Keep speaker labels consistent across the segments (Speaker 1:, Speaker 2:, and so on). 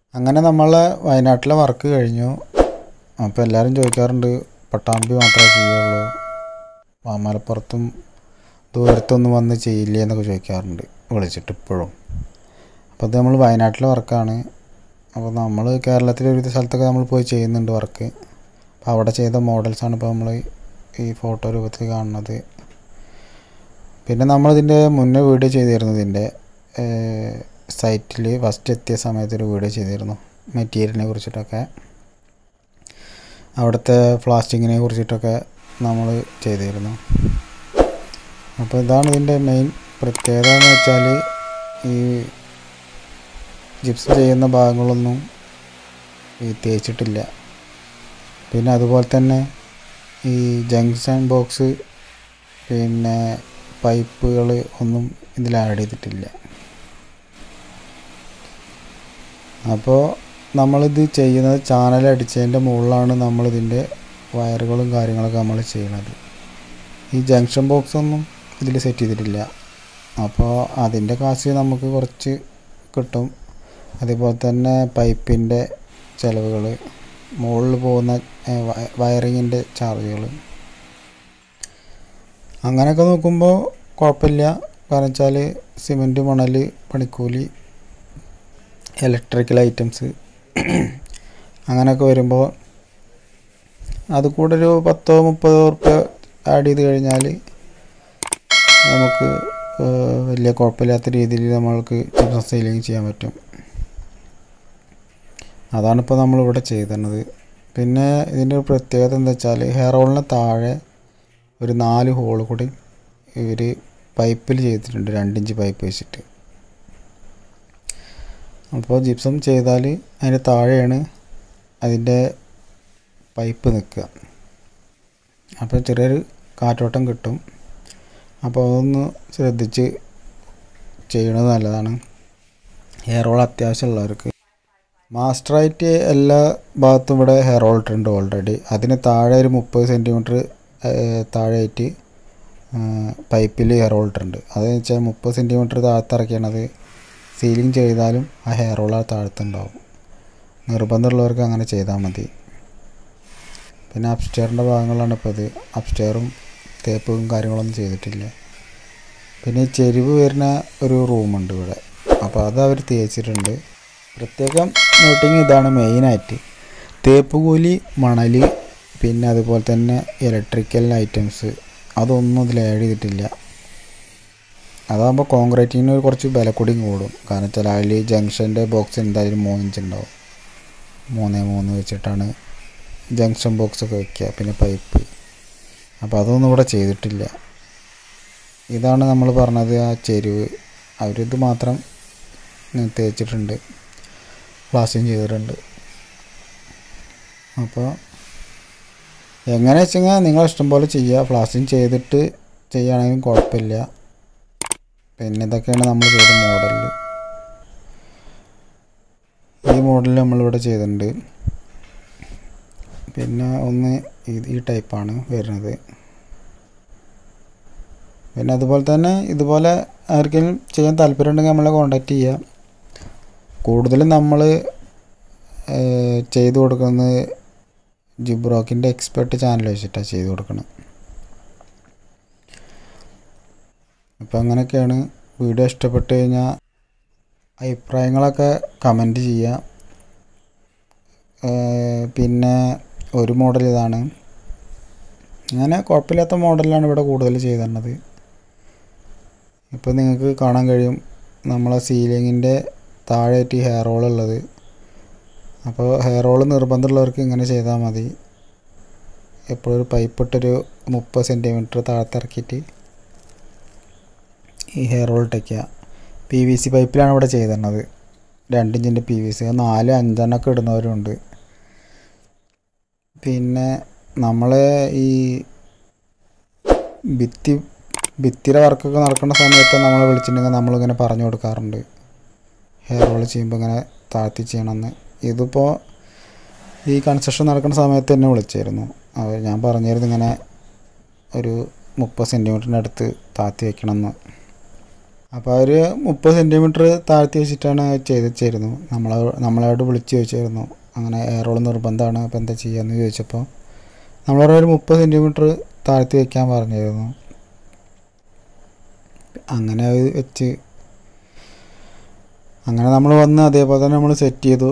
Speaker 1: അങ്ങനെ നമ്മൾ വയനാട്ടിലെ വർക്ക് കഴിഞ്ഞു അപ്പോൾ എല്ലാവരും ചോദിക്കാറുണ്ട് പട്ടാമ്പി മാത്രമേ ചെയ്യുള്ളൂ ആ മലപ്പുറത്തും ദൂരത്തൊന്നും വന്ന് ചെയ്യില്ലേ എന്നൊക്കെ ചോദിക്കാറുണ്ട് വിളിച്ചിട്ട് ഇപ്പോഴും അപ്പോൾ ഇത് നമ്മൾ വയനാട്ടിലെ വർക്കാണ് അപ്പോൾ നമ്മൾ കേരളത്തിലെ ഒരു സ്ഥലത്തൊക്കെ നമ്മൾ പോയി ചെയ്യുന്നുണ്ട് വർക്ക് അപ്പോൾ അവിടെ ചെയ്ത മോഡൽസാണ് ഇപ്പോൾ നമ്മൾ ഈ ഫോട്ടോ രൂപത്തിൽ കാണുന്നത് പിന്നെ നമ്മളിതിൻ്റെ മുന്നേ വീഡിയോ ചെയ്തിരുന്നു ഇതിൻ്റെ സൈറ്റിൽ ഫസ്റ്റ് എത്തിയ സമയത്ത് ഒരു വീഡിയോ ചെയ്തിരുന്നു മെറ്റീരിയലിനെ കുറിച്ചിട്ടൊക്കെ അവിടുത്തെ പ്ലാസ്റ്റിക്കിനെ കുറിച്ചിട്ടൊക്കെ നമ്മൾ ചെയ്തിരുന്നു അപ്പോൾ ഇതാണ് ഇതിൻ്റെ മെയിൻ പ്രത്യേകത എന്ന് വെച്ചാൽ ഈ ജിപ്സ് ചെയ്യുന്ന ഭാഗങ്ങളൊന്നും ഈ തേച്ചിട്ടില്ല പിന്നെ അതുപോലെ തന്നെ ഈ ജംഗ്ഷൻ ബോക്സ് പിന്നെ പൈപ്പുകൾ ഒന്നും ഇതിൽ ആഡ് ചെയ്തിട്ടില്ല അപ്പോൾ നമ്മളിത് ചെയ്യുന്നത് ചാനൽ അടിച്ചതിൻ്റെ മുകളിലാണ് നമ്മളിതിൻ്റെ വയറുകളും കാര്യങ്ങളൊക്കെ നമ്മൾ ചെയ്യണത് ഈ ജംഗ്ഷൻ ബോക്സ് ഒന്നും ഇതിൽ സെറ്റ് ചെയ്തിട്ടില്ല അപ്പോൾ അതിൻ്റെ കാശ് നമുക്ക് കുറച്ച് കിട്ടും അതേപോലെ തന്നെ പൈപ്പിൻ്റെ ചിലവുകൾ മുകളിൽ പോകുന്ന വയറിങ്ങിൻ്റെ ചാർജുകൾ അങ്ങനെയൊക്കെ നോക്കുമ്പോൾ കുഴപ്പമില്ല കാരണം വെച്ചാൽ സിമൻറ്റ് മണൽ പണിക്കൂലി ഇലക്ട്രിക്കൽ ഐറ്റംസ് അങ്ങനെയൊക്കെ വരുമ്പോൾ അത് കൂടെ ഒരു പത്തോ മുപ്പതോ ഉറുപ്പ്യ ആഡ് ചെയ്ത് കഴിഞ്ഞാൽ നമുക്ക് വലിയ കുഴപ്പമില്ലാത്ത രീതിയിൽ നമ്മൾക്ക് ചിപ്സം സെയിലിംഗ് ചെയ്യാൻ പറ്റും അതാണിപ്പോൾ നമ്മളിവിടെ ചെയ്തത് പിന്നെ ഇതിൻ്റെ ഒരു പ്രത്യേകത എന്താ വെച്ചാൽ ഹെയർ ഓളിന് താഴെ ഒരു നാല് ഹോൾ കൂടി ഇവർ പൈപ്പിൽ ചെയ്തിട്ടുണ്ട് രണ്ടിഞ്ച് പൈപ്പ് വെച്ചിട്ട് അപ്പോൾ ജിപ്സം ചെയ്താൽ അതിൻ്റെ താഴെയാണ് അതിൻ്റെ പൈപ്പ് നിൽക്കുക അപ്പോൾ ചെറിയൊരു കാറ്റോട്ടം കിട്ടും അപ്പോൾ അതൊന്ന് ശ്രദ്ധിച്ച് ചെയ്യണത് നല്ലതാണ് ഹെയർ റോൾ അത്യാവശ്യമുള്ളവർക്ക് മാസ്റ്ററായിട്ട് എല്ലാ ഭാഗത്തും ഇവിടെ ഹെയർ റോൾ ഇട്ടിട്ടുണ്ട് ഓൾറെഡി അതിന് താഴെ ഒരു മുപ്പത് സെൻറ്റിമീറ്റർ താഴെയായിട്ട് പൈപ്പിൽ ഹെയർ റോൾ ഇട്ടിട്ടുണ്ട് അതെന്ന് വെച്ചാൽ മുപ്പത് സെൻറ്റിമീറ്റർ താഴത്തിറക്കിയാണത് സീലിംഗ് ചെയ്താലും ആ ഹെയർ റോൾ ആ താഴത്തുണ്ടാവും നിർബന്ധമുള്ളവർക്ക് അങ്ങനെ ചെയ്താൽ മതി പിന്നെ അപ്സ്റ്റെയറിൻ്റെ ഭാഗങ്ങളാണ് ഇപ്പോൾ ഇത് അപ്സ്റ്റെയറും തേപ്പും കാര്യങ്ങളൊന്നും ചെയ്തിട്ടില്ല പിന്നെ ഈ ചെരിവ് വരുന്ന ഒരു റൂമുണ്ട് ഇവിടെ അപ്പോൾ അത് അവർ തേച്ചിട്ടുണ്ട് പ്രത്യേകം നോട്ടിങ് ഇതാണ് മെയിനായിട്ട് തേപ്പ് കൂലി മണൽ പിന്നെ അതുപോലെ തന്നെ ഇലക്ട്രിക്കൽ ഐറ്റംസ് അതൊന്നും ഇതിൽ ആഡ് ചെയ്തിട്ടില്ല അതാകുമ്പോൾ കോൺക്രീറ്റിന് കുറച്ച് വില കൂടിയും കൂടും കാരണം വെച്ചാൽ അതിൽ ജംഗ്ഷൻ്റെ ബോക്സ് എന്തായാലും മൂന്നിഞ്ച് ഉണ്ടാവും മൂന്നേ മൂന്ന് വെച്ചിട്ടാണ് ജംഗ്ഷൻ ബോക്സ് ഒക്കെ വയ്ക്കുക പിന്നെ പൈപ്പ് അപ്പോൾ അതൊന്നും ഇവിടെ ചെയ്തിട്ടില്ല ഇതാണ് നമ്മൾ പറഞ്ഞത് ആ ചെരുവ് അവരിത് മാത്രം തേച്ചിട്ടുണ്ട് പ്ലാസ്റ്റിങ് ചെയ്തിട്ടുണ്ട് അപ്പോൾ എങ്ങനെ വെച്ചെങ്കിൽ നിങ്ങൾ ഇഷ്ടം പോലെ ചെയ്യുക പ്ലാസ്റ്റിങ് ചെയ്തിട്ട് ചെയ്യുകയാണെങ്കിലും കുഴപ്പമില്ല പിന്നെ ഇതൊക്കെയാണ് നമ്മൾ ചെയ്ത മോഡലിൽ ഈ മോഡൽ നമ്മളിവിടെ ചെയ്തിട്ടുണ്ട് പിന്നെ ഒന്ന് ഈ ടൈപ്പാണ് വരുന്നത് പിന്നെ അതുപോലെ തന്നെ ഇതുപോലെ ആർക്കെങ്കിലും ചെയ്യാൻ താല്പര്യം ഉണ്ടെങ്കിൽ നമ്മളെ കോണ്ടാക്ട് ചെയ്യുക കൂടുതലും നമ്മൾ ചെയ്തു കൊടുക്കുന്നത് ജിബ്രോക്കിൻ്റെ എക്സ്പെർട്ട് ചാനൽ വെച്ചിട്ടാണ് ചെയ്തു കൊടുക്കുന്നത് അപ്പോൾ അങ്ങനെയൊക്കെയാണ് വീഡിയോ ഇഷ്ടപ്പെട്ട് കഴിഞ്ഞാൽ അഭിപ്രായങ്ങളൊക്കെ കമൻറ്റ് ചെയ്യുക പിന്നെ ഒരു മോഡൽ ഇതാണ് അങ്ങനെ കുഴപ്പമില്ലാത്ത മോഡലാണ് ഇവിടെ കൂടുതൽ ചെയ്തിരുന്നത് ഇപ്പോൾ നിങ്ങൾക്ക് കാണാൻ കഴിയും നമ്മളെ സീലിങ്ങിൻ്റെ താഴെയായിട്ട് ഹെയർ റോൾ ഉള്ളത് അപ്പോൾ ഹെയർ റോൾ നിർബന്ധമുള്ളവർക്ക് ഇങ്ങനെ ചെയ്താൽ മതി എപ്പോഴും ഒരു പൈപ്പ് ഇട്ടൊരു മുപ്പത് സെൻറ്റിമീറ്റർ താഴത്തിറക്കിയിട്ട് ഈ ഹെയർ റോൾ ഇട്ടയ്ക്കുക പി വി സി പൈപ്പിലാണ് ഇവിടെ ചെയ്തിരുന്നത് രണ്ടിഞ്ചിൻ്റെ പി വി സി നാല് അഞ്ചെണ്ണൊക്കെ ഇടുന്നവരുണ്ട് പിന്നെ നമ്മൾ ഈ ഭിത്തി ഭിത്തിയുടെ വർക്കൊക്കെ നടക്കുന്ന സമയത്ത് നമ്മളെ വിളിച്ചിട്ടുണ്ടെങ്കിൽ നമ്മളിങ്ങനെ പറഞ്ഞു കൊടുക്കാറുണ്ട് ഹെയർ റോൾ ചെയ്യുമ്പോൾ ഇങ്ങനെ താഴ്ത്തി ചെയ്യണമെന്ന് ഇതിപ്പോൾ ഈ കൺസ്ട്രക്ഷൻ നടക്കുന്ന സമയത്ത് എന്നെ വിളിച്ചായിരുന്നു അവർ ഞാൻ പറഞ്ഞിരുന്നു ഇങ്ങനെ ഒരു മുപ്പത് സെൻറ്റിമീറ്ററിൻ്റെ അടുത്ത് താഴ്ത്തി വയ്ക്കണമെന്ന് അപ്പോൾ അവർ മുപ്പത് സെൻറ്റിമീറ്റർ താഴ്ത്തി വെച്ചിട്ടാണ് ചെയ്ത് വെച്ചിരുന്നു നമ്മളെ നമ്മളോട് വിളിച്ച് ചോദിച്ചായിരുന്നു അങ്ങനെ എയറോൾ നിർബന്ധമാണ് അപ്പോൾ എന്താ ചെയ്യാന്ന് ചോദിച്ചപ്പോൾ നമ്മളോട് ഒരു മുപ്പത് സെൻറ്റിമീറ്റർ താഴ്ത്തി വെക്കാൻ പറഞ്ഞിരുന്നു അങ്ങനെ അത് വെച്ച് അങ്ങനെ നമ്മൾ വന്ന് അതേപോലെ തന്നെ നമ്മൾ സെറ്റ് ചെയ്തു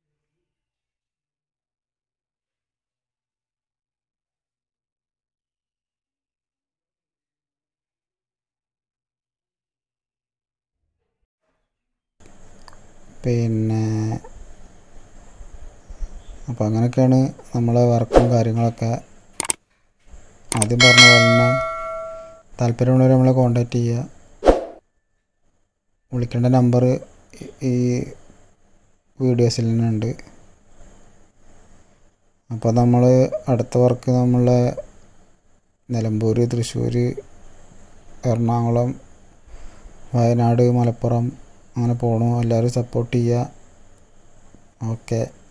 Speaker 1: പിന്നെ അപ്പോൾ അങ്ങനെയൊക്കെയാണ് നമ്മളെ വർക്കും കാര്യങ്ങളൊക്കെ ആദ്യം പറഞ്ഞ പോലെ തന്നെ താല്പര്യമുള്ളവർ നമ്മളെ കോണ്ടാക്ട് ചെയ്യുക വിളിക്കേണ്ട നമ്പർ ഈ വീഡിയോസിൽ തന്നെ ഉണ്ട് അപ്പോൾ നമ്മൾ അടുത്ത വർക്ക് നമ്മളെ നിലമ്പൂർ തൃശ്ശൂർ എറണാകുളം വയനാട് മലപ്പുറം അങ്ങനെ പോകണു എല്ലാവരും സപ്പോർട്ട് ചെയ്യുക ഓക്കെ